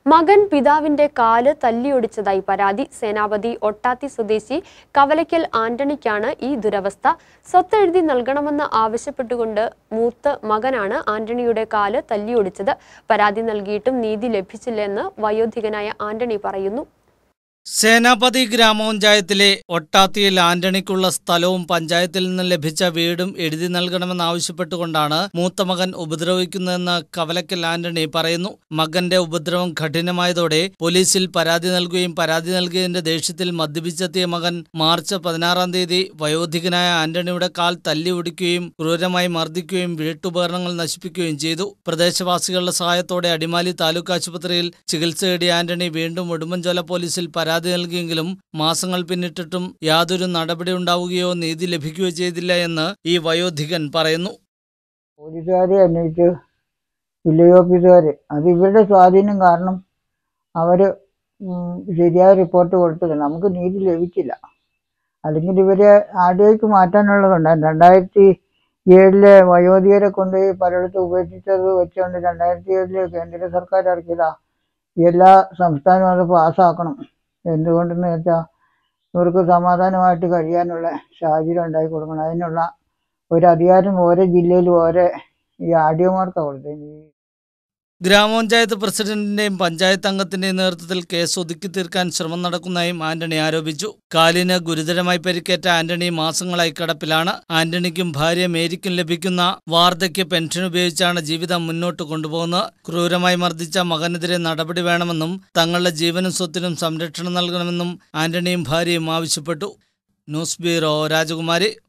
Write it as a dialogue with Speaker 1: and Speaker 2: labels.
Speaker 1: മകൻ പിതാവിന്റെ കാല് തല്ലിയൊടിച്ചതായി പരാതി സേനാപതി ഒട്ടാത്തി സ്വദേശി കവലയ്ക്കൽ ആന്റണിക്കാണ് ഈ ദുരവസ്ഥ സ്വത്തെഴുതി നൽകണമെന്ന് ആവശ്യപ്പെട്ടുകൊണ്ട് മൂത്ത് മകനാണ് ആന്റണിയുടെ കാല് തല്ലിയൊടിച്ചത് പരാതി നൽകിയിട്ടും നീതി ലഭിച്ചില്ലെന്ന് വയോധികനായ ആന്റണി പറയുന്നു
Speaker 2: സേനാപതി ഗ്രാമപഞ്ചായത്തിലെ ഒട്ടാത്തിയിൽ ആന്റണിക്കുള്ള സ്ഥലവും പഞ്ചായത്തിൽ നിന്ന് ലഭിച്ച വീടും എഴുതി നൽകണമെന്നാവശ്യപ്പെട്ടുകൊണ്ടാണ് മൂത്ത മകൻ ഉപദ്രവിക്കുന്നതെന്ന് കവലക്കൽ ആന്റണി പറയുന്നു മകന്റെ ഉപദ്രവം കഠിനമായതോടെ പോലീസിൽ പരാതി നൽകുകയും പരാതി നൽകിയതിന്റെ ദേഷ്യത്തിൽ മദ്യപിച്ചെത്തിയ മകൻ മാർച്ച് പതിനാറാം തീയതി വയോധികനായ ആന്റണിയുടെ കാൽ തല്ലി ഒടിക്കുകയും ക്രൂരമായി മർദ്ദിക്കുകയും വീട്ടുപകരണങ്ങൾ നശിപ്പിക്കുകയും ചെയ്തു പ്രദേശവാസികളുടെ സഹായത്തോടെ അടിമാലി താലൂക്ക് ആശുപത്രിയിൽ ചികിത്സ തേടിയ ആന്റണി വീണ്ടും ഉടുമ്പൻചോല പോലീസിൽ പരാതി നൽകിയെങ്കിലും മാസങ്ങൾ പിന്നിട്ടിട്ടും യാതൊരു നടപടി ഉണ്ടാവുകയോ നീതി ലഭിക്കുകയോ ചെയ്തില്ല എന്ന് ഈ വയോധികൻ പറയുന്നു
Speaker 3: പോലീസുകാരെ അന്വേഷിച്ച് വില്ലേജ് ഓഫീസുകാർ അത് ഇവരുടെ സ്വാധീനം കാരണം അവർ ശരിയായ റിപ്പോർട്ട് കൊടുത്തില്ല നമുക്ക് നീതി ലഭിച്ചില്ല അല്ലെങ്കിൽ ഇവരെ ആദ്യമായിട്ട് മാറ്റാനുള്ളതുണ്ടായിരുന്നു രണ്ടായിരത്തി ഏഴിലെ വയോധികരെ കൊണ്ടുപോയി പലയിടത്തും ഉപേക്ഷിച്ചത് വെച്ചുകൊണ്ട് രണ്ടായിരത്തി ഏഴില് കേന്ദ്ര സർക്കാർ ഇറക്കിയതാ എല്ലാ സംസ്ഥാനവും അത് പാസ്സാക്കണം എന്തുകൊണ്ടെന്ന് വെച്ചാൽ ഇവർക്ക് സമാധാനമായിട്ട് കഴിയാനുള്ള സാഹചര്യം ഉണ്ടാക്കി കൊടുക്കണം അതിനുള്ള ഒരു അധികാരം ഓരോ ജില്ലയിലും ഓരോ ഈ ആഡിയോമാർക്കാണ് കൊടുത്തത് ഈ
Speaker 2: ഗ്രാമപഞ്ചായത്ത് പ്രസിഡന്റിന്റെയും പഞ്ചായത്ത് അംഗത്തിന്റെയും നേതൃത്വത്തിൽ കേസ് ഒതുക്കി തീർക്കാൻ ശ്രമം നടക്കുന്നതായും ആന്റണി ആരോപിച്ചു കാലിന് ഗുരുതരമായി പരിക്കേറ്റ ആന്റണി മാസങ്ങളായി കിടപ്പിലാണ് ആന്റണിക്കും ഭാര്യ മേരിക്കും ലഭിക്കുന്ന വാർദ്ധക്യ പെൻഷൻ ഉപയോഗിച്ചാണ് ജീവിതം മുന്നോട്ട് കൊണ്ടുപോകുന്നത് ക്രൂരമായി മർദ്ദിച്ച മകനെതിരെ നടപടി വേണമെന്നും തങ്ങളുടെ ജീവനും സ്വത്തിനും സംരക്ഷണം നൽകണമെന്നും ആന്റണിയും ഭാര്യയും ആവശ്യപ്പെട്ടു ന്യൂസ് ബ്യൂറോ രാജകുമാരി